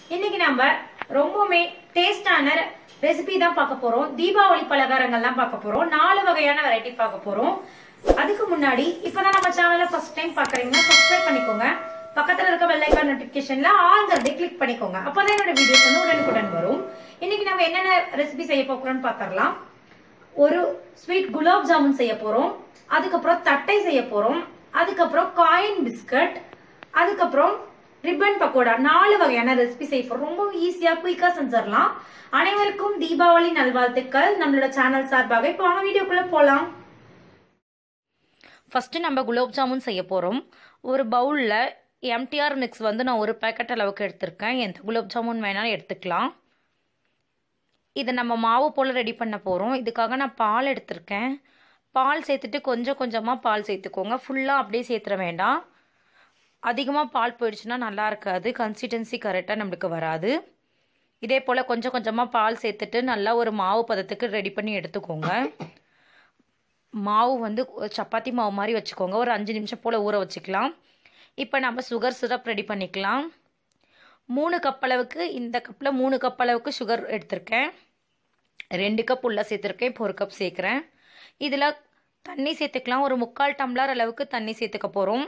இன்னைக்கு நம்ம ரொம்பவுமே டேஸ்டான ரெசிபி தான் பார்க்க போறோம் தீபாவளி பலகாரங்கள்லாம் பார்க்க போறோம் நாலு வகையான வெரைட்டி பார்க்க போறோம் அதுக்கு முன்னாடி இப்பதான் நம்ம சேனலை ஃபர்ஸ்ட் டைம் பாக்குறீங்கன்னா சப்ஸ்கிரைப் பண்ணிக்கோங்க பக்கத்துல இருக்க பெல் ஐக்கான் நோட்டிபிகேஷன்ல ஆல்ங்கிறதை கிளிக் பண்ணிக்கோங்க அப்பதான் என்னோட வீடியோஸ் வந்து உடனுக்குடன் வரும் இன்னைக்கு நம்ம என்னென்ன ரெசிபி செய்ய போறோம்னு பாத்திரலாம் ஒரு ஸ்வீட் குலாப் ஜாமுன் செய்ய போறோம் அதுக்கப்புறம் தட்டை செய்ய போறோம் அதுக்கப்புறம் காயின் பிஸ்கட் அதுக்கப்புறம் ரிப்பன் பக்கோடா நாலு வகையான ரெசிபி செய்ய போறோம் ரொம்ப ஈஸியா குயிக்கா செஞ்சிடலாம் அனைவருக்கும் தீபாவளி நல்வாழ்த்துக்கள் நம்மளோட சேனல் சார்பாக இப்போ வாங்க வீடியோக்குள்ள போலாம் ஃபஸ்ட்டு நம்ம குலோப் ஜாமுன் செய்ய போகிறோம் ஒரு பவுலில் எம்டிஆர் மிக்ஸ் வந்து நான் ஒரு பேக்கெட் அளவுக்கு எடுத்திருக்கேன் எந்த குலோப் ஜாமுன் வேணாலும் எடுத்துக்கலாம் இதை நம்ம மாவு போல் ரெடி பண்ண போகிறோம் இதுக்காக நான் பால் எடுத்திருக்கேன் பால் சேர்த்துட்டு கொஞ்சம் கொஞ்சமாக பால் சேர்த்துக்கோங்க ஃபுல்லாக அப்படியே சேர்த்துற வேண்டாம் அதிகமாக பால் போயிடுச்சுன்னா நல்லா இருக்காது கன்சிஸ்டன்சி கரெக்டாக நம்மளுக்கு வராது இதே போல் கொஞ்சம் கொஞ்சமாக பால் சேர்த்துட்டு நல்லா ஒரு மாவு பதத்துக்கு ரெடி பண்ணி எடுத்துக்கோங்க மாவு வந்து ஒரு சப்பாத்தி மாவு மாதிரி வச்சுக்கோங்க ஒரு அஞ்சு நிமிஷம் போல் ஊற வச்சுக்கலாம் இப்போ நம்ம சுகர் சிரப் ரெடி பண்ணிக்கலாம் மூணு கப் அளவுக்கு இந்த கப்பில் மூணு கப் அளவுக்கு சுகர் எடுத்திருக்கேன் ரெண்டு கப் உள்ள சேர்த்துருக்கேன் இப்போ ஒரு கப் சேர்க்குறேன் இதில் தண்ணி சேர்த்துக்கலாம் ஒரு முக்கால் டம்ளர் அளவுக்கு தண்ணி சேர்த்துக்க போகிறோம்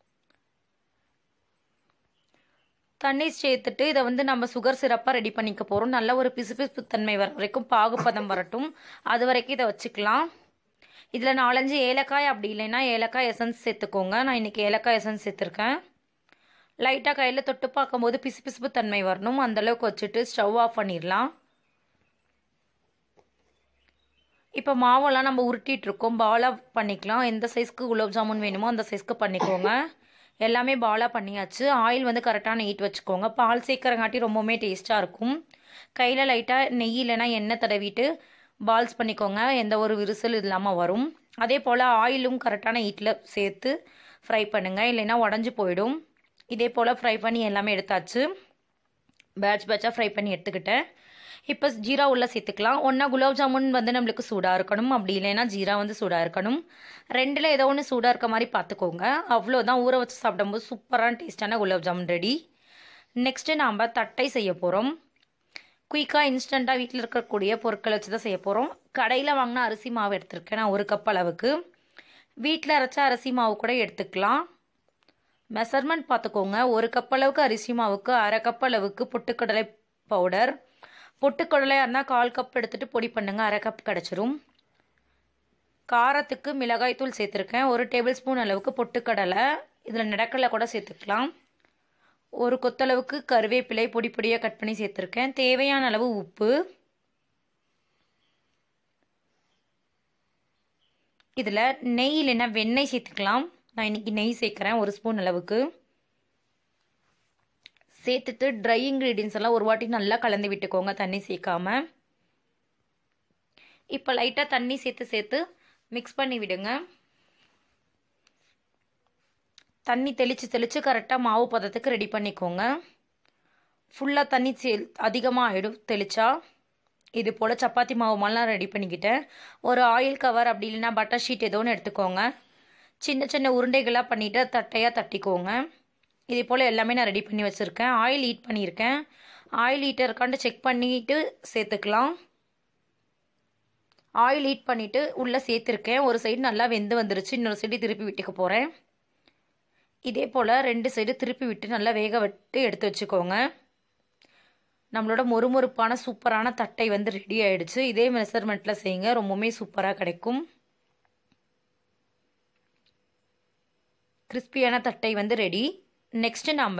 தண்ணி சேர்த்துட்டு இதை வந்து நம்ம சுகர் சிரப்பாக ரெடி பண்ணிக்க போகிறோம் நல்ல ஒரு பிசுபிசு தன்மை வர வரைக்கும் பாகுபதம் வரட்டும் அது வரைக்கும் இதை வச்சுக்கலாம் இதில் நாலஞ்சு ஏலக்காய் அப்படி இல்லைன்னா ஏலக்காய் எசன்ஸ் சேர்த்துக்கோங்க நான் இன்றைக்கி ஏலக்காய் எசன்ஸ் சேர்த்துருக்கேன் லைட்டாக கையில் தொட்டு பார்க்கும்போது பிசு பிசுப்பு தன்மை வரணும் அந்தளவுக்கு வச்சுட்டு ஸ்டவ் ஆஃப் பண்ணிடலாம் இப்போ மாவெல்லாம் நம்ம உருட்டிகிட்டு இருக்கோம் பாலாக பண்ணிக்கலாம் எந்த சைஸ்க்கு குலோப் ஜாமுன் வேணுமோ அந்த சைஸ்க்கு பண்ணிக்கோங்க எல்லாமே பாலாக பண்ணியாச்சு ஆயில் வந்து கரெக்டான ஹீட் வச்சுக்கோங்க பால் சேர்க்குறங்காட்டி ரொம்பவுமே டேஸ்ட்டாக இருக்கும் கையில் லைட்டாக நெய் இல்லைன்னா எண்ணெய் தடவிட்டு பால்ஸ் பண்ணிக்கோங்க எந்த ஒரு விரிசல் இல்லாமல் வரும் அதே போல் ஆயிலும் கரெக்டான ஹீட்டில் சேர்த்து ஃப்ரை பண்ணுங்கள் இல்லைன்னா உடஞ்சி போயிடும் இதே போல் ஃப்ரை பண்ணி எல்லாமே எடுத்தாச்சு பேட்ச் பேட்சாக ஃப்ரை பண்ணி எடுத்துக்கிட்டேன் இப்போ ஜீரா உள்ளே சேர்த்துக்கலாம் ஒன்றா குலாப் ஜாமுன் வந்து நம்மளுக்கு சூடாக இருக்கணும் அப்படி இல்லைன்னா ஜீரா வந்து சூடாக இருக்கணும் ரெண்டில் ஏதோ ஒன்று சூடாக இருக்க மாதிரி பார்த்துக்கோங்க அவ்வளோதான் ஊற வச்சு சாப்பிடும்போது சூப்பரான டேஸ்டான குலாப் ஜாமுன் ரெடி நெக்ஸ்ட்டு நாம் தட்டை செய்ய போகிறோம் குயிக்காக இன்ஸ்டண்ட்டாக வீட்டில் இருக்கக்கூடிய பொருட்களை வச்சு தான் செய்ய போகிறோம் கடையில் வாங்கின அரிசி மாவு எடுத்திருக்கேன் நான் ஒரு கப் அளவுக்கு வீட்டில் அரைச்ச அரிசி மாவு கூட எடுத்துக்கலாம் மெஷர்மெண்ட் பார்த்துக்கோங்க ஒரு கப் அளவுக்கு அரிசி மாவுக்கு அரை கப் அளவுக்கு பொட்டுக்கடலை பவுடர் பொட்டுக்கடலையாக இருந்தால் கால் கப் எடுத்துகிட்டு பொடி பண்ணுங்க அரை கப் கிடச்சிரும் காரத்துக்கு மிளகாய் தூள் சேர்த்துருக்கேன் ஒரு டேபிள் ஸ்பூன் அளவுக்கு பொட்டுக்கடலை இதில் நடக்கலை கூட சேர்த்துக்கலாம் ஒரு கொத்தளவுக்கு கருவேப்பிலை பொடி பொடியாக கட் பண்ணி சேர்த்துருக்கேன் தேவையான அளவு உப்பு இதில் நெய் இல்லைன்னா வெண்ணெய் சேர்த்துக்கலாம் நான் இன்றைக்கி நெய் சேர்க்குறேன் ஒரு ஸ்பூன் அளவுக்கு சேர்த்துட்டு ட்ரை இன்க்ரீடியன்ஸ் எல்லாம் ஒரு வாட்டி நல்லா கலந்து விட்டுக்கோங்க தண்ணி சேர்க்காம இப்போ லைட்டாக தண்ணி சேர்த்து சேர்த்து மிக்ஸ் பண்ணி விடுங்க தண்ணி தெளித்து தெளித்து கரெக்டாக மாவு பதத்துக்கு ரெடி பண்ணிக்கோங்க ஃபுல்லாக தண்ணி சே அதிகமாக ஆகிடும் தெளித்தா இது போல் சப்பாத்தி மாவு மாதிரிலாம் ரெடி பண்ணிக்கிட்டேன் ஒரு ஆயில் கவர் அப்படி இல்லைன்னா பட்டர் ஷீட் ஏதோ ஒன்று எடுத்துக்கோங்க சின்ன சின்ன உருண்டைகளாக பண்ணிவிட்டு தட்டையாக தட்டிக்கோங்க இதே போல் எல்லாமே நான் ரெடி பண்ணி வச்சுருக்கேன் ஆயில் ஹீட் பண்ணியிருக்கேன் ஆயில் ஹீட்டர் இருக்காண்டு செக் பண்ணிவிட்டு சேர்த்துக்கலாம் ஆயில் ஹீட் பண்ணிவிட்டு உள்ளே சேர்த்துருக்கேன் ஒரு சைடு நல்லா வெந்து வந்துருச்சு இன்னொரு சைடு திருப்பி விட்டுக்க போகிறேன் இதே போல் ரெண்டு சைடு திருப்பி விட்டு நல்லா வேக விட்டு எடுத்து வச்சுக்கோங்க நம்மளோட மொறுமொறுப்பான சூப்பரான தட்டை வந்து ரெடி ஆயிடுச்சு இதே மெஷர்மெண்ட்டில் செய்யுங்க ரொம்பவுமே சூப்பராக கிடைக்கும் கிறிஸ்பியான தட்டை வந்து ரெடி நெக்ஸ்ட்டு நம்ம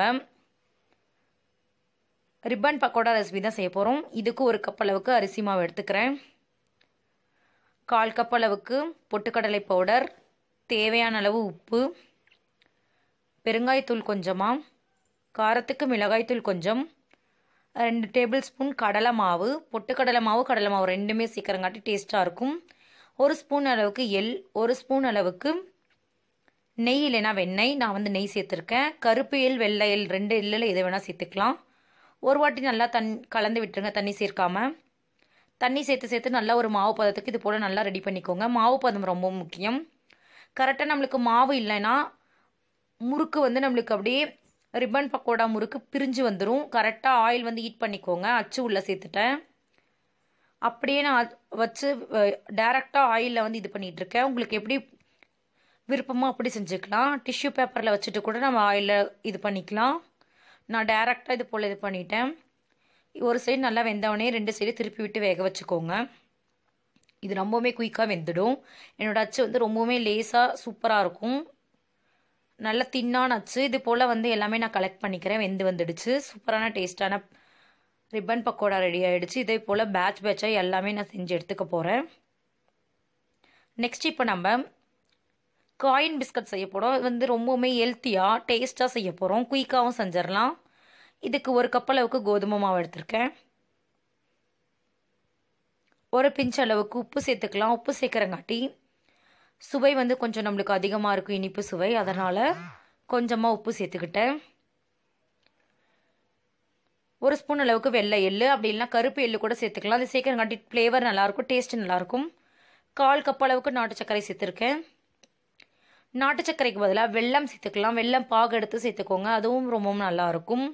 ரிப்பன் பக்கோடா ரெசிபி தான் செய்ய போகிறோம் இதுக்கு ஒரு கப் அளவுக்கு அரிசி மாவு எடுத்துக்கிறேன் கால் கப் அளவுக்கு பொட்டுக்கடலை பவுடர் தேவையான அளவு உப்பு பெருங்காயத்தூள் கொஞ்சமாக காரத்துக்கு மிளகாய்த்தூள் கொஞ்சம் ரெண்டு டேபிள் ஸ்பூன் கடலை மாவு பொட்டுக்கடலை மாவு கடலை மாவு ரெண்டுமே சீக்கிரங்காட்டி டேஸ்ட்டாக இருக்கும் ஒரு ஸ்பூன் அளவுக்கு எள் ஒரு ஸ்பூன் அளவுக்கு நெய் இல்லைனா வெண்ணெய் நான் வந்து நெய் சேர்த்துருக்கேன் கருப்பு எள் வெள்ளை எள் ரெண்டு எள்ளில் எதை வேணால் சேர்த்துக்கலாம் ஒரு வாட்டி நல்லா தன் கலந்து விட்டுருங்க தண்ணி சேர்க்காம தண்ணி சேர்த்து சேர்த்து நல்லா ஒரு மாவு பதத்துக்கு இது போல் நல்லா ரெடி பண்ணிக்கோங்க மாவு பதம் ரொம்ப முக்கியம் கரெக்டாக நம்மளுக்கு மாவு இல்லைன்னா முறுக்கு வந்து நம்மளுக்கு அப்படியே ரிப்பன் பக்கோடா முறுக்கு பிரிஞ்சு வந்துடும் கரெக்டாக ஆயில் வந்து ஹீட் பண்ணிக்கோங்க அச்சு உள்ளே சேர்த்துட்டேன் அப்படியே நான் அது வச்சு டேரெக்டாக ஆயிலில் வந்து இது பண்ணிகிட்டு இருக்கேன் உங்களுக்கு எப்படி விருப்பமோ அப்படி செஞ்சுக்கலாம் டிஷ்யூ பேப்பரில் வச்சுட்டு கூட நம்ம ஆயிலில் இது பண்ணிக்கலாம் நான் டேரெக்டாக இது போல் இது பண்ணிட்டேன் ஒரு சைடு நல்லா வெந்தவொடனே ரெண்டு சைடு திருப்பி விட்டு வேக வச்சுக்கோங்க இது ரொம்பவுமே குயிக்காக வெந்துடும் என்னோட அச்சு வந்து ரொம்பவுமே லேஸாக சூப்பராக இருக்கும் நல்ல தின்னான அச்சு இது போல் வந்து எல்லாமே நான் கலெக்ட் பண்ணிக்கிறேன் வெந்து வந்துடுச்சு சூப்பரான டேஸ்டான ரிப்பன் பக்கோடா ரெடி ஆகிடுச்சு இதே போல் பேட்ச் பேட்சாக எல்லாமே நான் செஞ்சு எடுத்துக்க போகிறேன் நெக்ஸ்ட் இப்போ நம்ம காயின் பிஸ்கட் செய்ய போகிறோம் இது வந்து ரொம்பவுமே ஹெல்த்தியாக டேஸ்ட்டாக செய்ய போகிறோம் குயிக்காகவும் செஞ்சிடலாம் இதுக்கு ஒரு கப் அளவுக்கு கோதுமை மாவு எடுத்திருக்கேன் ஒரு பிஞ்ச் அளவுக்கு உப்பு சேர்த்துக்கலாம் உப்பு சேர்க்குறங்காட்டி சுவை வந்து கொஞ்சம் நம்மளுக்கு அதிகமாக இருக்கும் இனிப்பு சுவை அதனால் கொஞ்சமாக உப்பு சேர்த்துக்கிட்டேன் ஒரு ஸ்பூன் அளவுக்கு வெள்ளை எள்ளு அப்படி இல்லைனா கருப்பு எள்ளு கூட சேர்த்துக்கலாம் அது சேர்க்குறங்காட்டி ஃப்ளேவர் நல்லாயிருக்கும் டேஸ்ட் நல்லாயிருக்கும் கால் கப் அளவுக்கு நாட்டு சர்க்கரை சேர்த்துருக்கேன் நாட்டு சர்க்கரைக்கு பதிலாக வெல்லம் சேர்த்துக்கலாம் வெல்லம் பாகு எடுத்து சேர்த்துக்கோங்க அதுவும் ரொம்பவும் நல்லாயிருக்கும்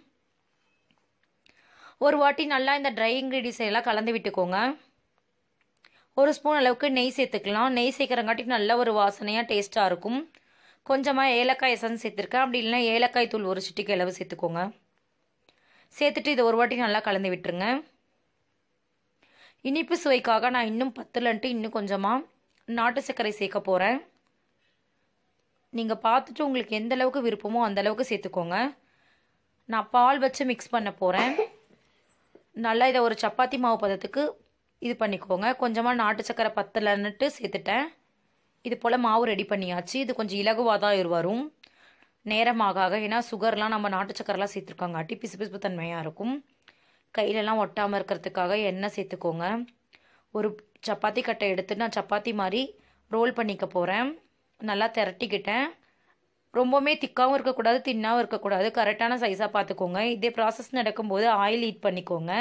ஒரு வாட்டி நல்லா இந்த ட்ரை இன்க்ரீடியன்ஸ் எல்லாம் கலந்து விட்டுக்கோங்க ஒரு ஸ்பூன் அளவுக்கு நெய் சேர்த்துக்கலாம் நெய் சேர்க்குறங்காட்டி நல்ல ஒரு வாசனையாக டேஸ்ட்டாக இருக்கும் கொஞ்சமாக ஏலக்காய் எசன்ஸ் சேர்த்துருக்கேன் அப்படி இல்லைனா ஏலக்காய் தூள் ஒரு சிட்டிக்கு அளவு சேர்த்துக்கோங்க சேர்த்துட்டு இதை ஒரு வாட்டி நல்லா கலந்து விட்டுருங்க இனிப்பு சுவைக்காக நான் இன்னும் பத்துலன்ட்டு இன்னும் கொஞ்சமாக நாட்டு சர்க்கரை சேர்க்க போகிறேன் நீங்கள் பார்த்துட்டு உங்களுக்கு எந்த அளவுக்கு விருப்பமோ அந்த அளவுக்கு சேர்த்துக்கோங்க நான் பால் வச்சு மிக்ஸ் பண்ண போகிறேன் நல்லா இதை ஒரு சப்பாத்தி மாவு பதத்துக்கு இது பண்ணிக்கோங்க கொஞ்சமாக நாட்டு சக்கரை பத்தலைன்னுட்டு சேர்த்துட்டேன் இது போல் மாவு ரெடி பண்ணியாச்சு இது கொஞ்சம் இலகுவாக தான் வரும் நேரமாக ஆக ஏன்னா சுகர்லாம் நம்ம நாட்டு சக்கரெலாம் சேர்த்துருக்காங்காட்டி பிசு பிசுப்பு தன்மையாக இருக்கும் கையிலலாம் ஒட்டாமல் இருக்கிறதுக்காக எண்ணெய் சேர்த்துக்கோங்க ஒரு சப்பாத்தி கட்டை எடுத்து நான் சப்பாத்தி மாதிரி ரோல் பண்ணிக்க போகிறேன் நல்லா திரட்டிக்கிட்டேன் ரொம்பவுமே திக்காகவும் இருக்கக்கூடாது தின்னாகவும் இருக்கக்கூடாது கரெக்டான சைஸாக பார்த்துக்கோங்க இதே ப்ராசஸ் நடக்கும்போது ஆயில் ஹீட் பண்ணிக்கோங்க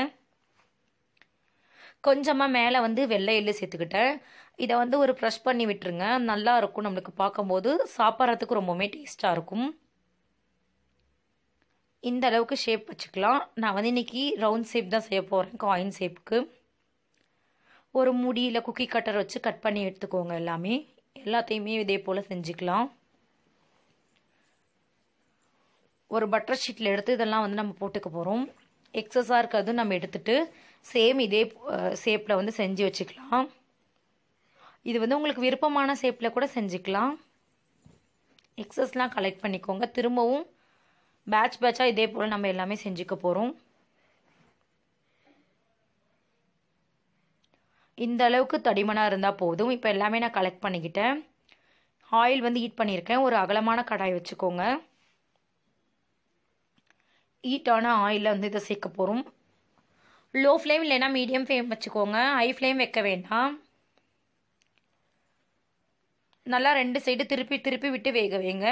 கொஞ்சமாக மேலே வந்து வெள்ளை எள்ளு சேர்த்துக்கிட்டேன் இதை வந்து ஒரு ப்ரெஷ் பண்ணி விட்டுருங்க நல்லா இருக்கும் நம்மளுக்கு பார்க்கும்போது சாப்பிட்றதுக்கு ரொம்பவுமே டேஸ்ட்டாக இருக்கும் இந்த அளவுக்கு ஷேப் வச்சுக்கலாம் நான் வந்து இன்றைக்கி ரவுண்ட் ஷேப் தான் செய்ய போகிறேன் காயின் ஷேப்புக்கு ஒரு முடியில் குக்கி கட்டர் வச்சு கட் பண்ணி எடுத்துக்கோங்க எல்லாமே எல்லாத்தையுமே இதே போல் செஞ்சுக்கலாம் ஒரு பட்டர் ஷீட்டில் எடுத்து இதெல்லாம் வந்து நம்ம போட்டுக்க போகிறோம் எக்ஸஸாக இருக்கிறது நம்ம எடுத்துட்டு சேம் இதே ஷேப்பில் வந்து செஞ்சு வச்சுக்கலாம் இது வந்து உங்களுக்கு விருப்பமான ஷேப்பில் கூட செஞ்சுக்கலாம் எக்ஸஸ்லாம் கலெக்ட் பண்ணிக்கோங்க திரும்பவும் பேட்ச் பேட்சாக இதே போல் நம்ம எல்லாமே செஞ்சுக்க போகிறோம் இந்த அளவுக்கு தடிமனாக இருந்தால் போதும் இப்போ எல்லாமே நான் கலெக்ட் பண்ணிக்கிட்டேன் ஆயில் வந்து ஹீட் பண்ணியிருக்கேன் ஒரு அகலமான கடாய் வச்சுக்கோங்க ஹீட்டான ஆயிலில் வந்து இதை சேர்க்க போகிறோம் லோ ஃப்ளேம் இல்லைன்னா மீடியம் ஃப்ளேம் வச்சுக்கோங்க ஹை ஃப்ளேம் வைக்க வேண்டாம் நல்லா ரெண்டு சைடு திருப்பி திருப்பி விட்டு வேக வைங்க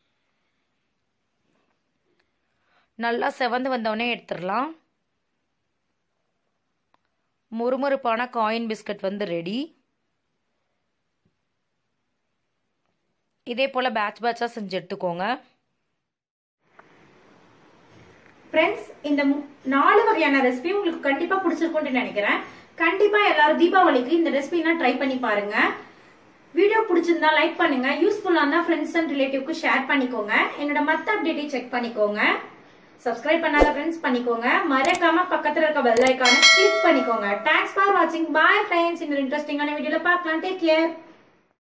நல்லா செவந்து வந்தோடனே எடுத்துடலாம் முறுமுறுப்பான காயின் பிஸ்கட் வந்து ரெடி இதே போல் பேட்ச் பேட்சாக செஞ்சு எடுத்துக்கோங்க ஃப்ரெண்ட்ஸ் இந்த மு- நாலு வகையான ரெசிபி உங்களுக்கு கண்டிப்பா பிடிச்சிருக்கும்னு நினைக்கிறேன் கண்டிப்பா எல்லாரும் தீபாவளிக்கு இந்த ரெசிபிலாம் ட்ரை பண்ணி பாருங்க வீடியோ பிடிச்சிருந்தா லைக் பண்ணுங்க யூஸ்ஃபுல்லா இருந்தா ஃப்ரெண்ட்ஸ் அண்ட் ரிலேட்டிவ்க்கு ஷேர் பண்ணிக்கோங்க என்னோட மத்த அப்டேட்டையும் செக் பண்ணிக்கோங்க சப்ஸ்கிரைப் பண்ணாத ஃப்ரெண்ட்ஸ் பண்ணிக்கோங்க மறக்காம பக்கத்துல இருக்க பெல் ஐக்கானை கிளிக் பண்ணிக்கோங்க தேங்க்ஸ் ஃபார் வாட்சிங் பாய் ஃப்ரெண்ட்ஸ் இந்த இன்ட்ரெஸ்டிங்கான வீடியோல பார்க்கலாம் டேக் கேர்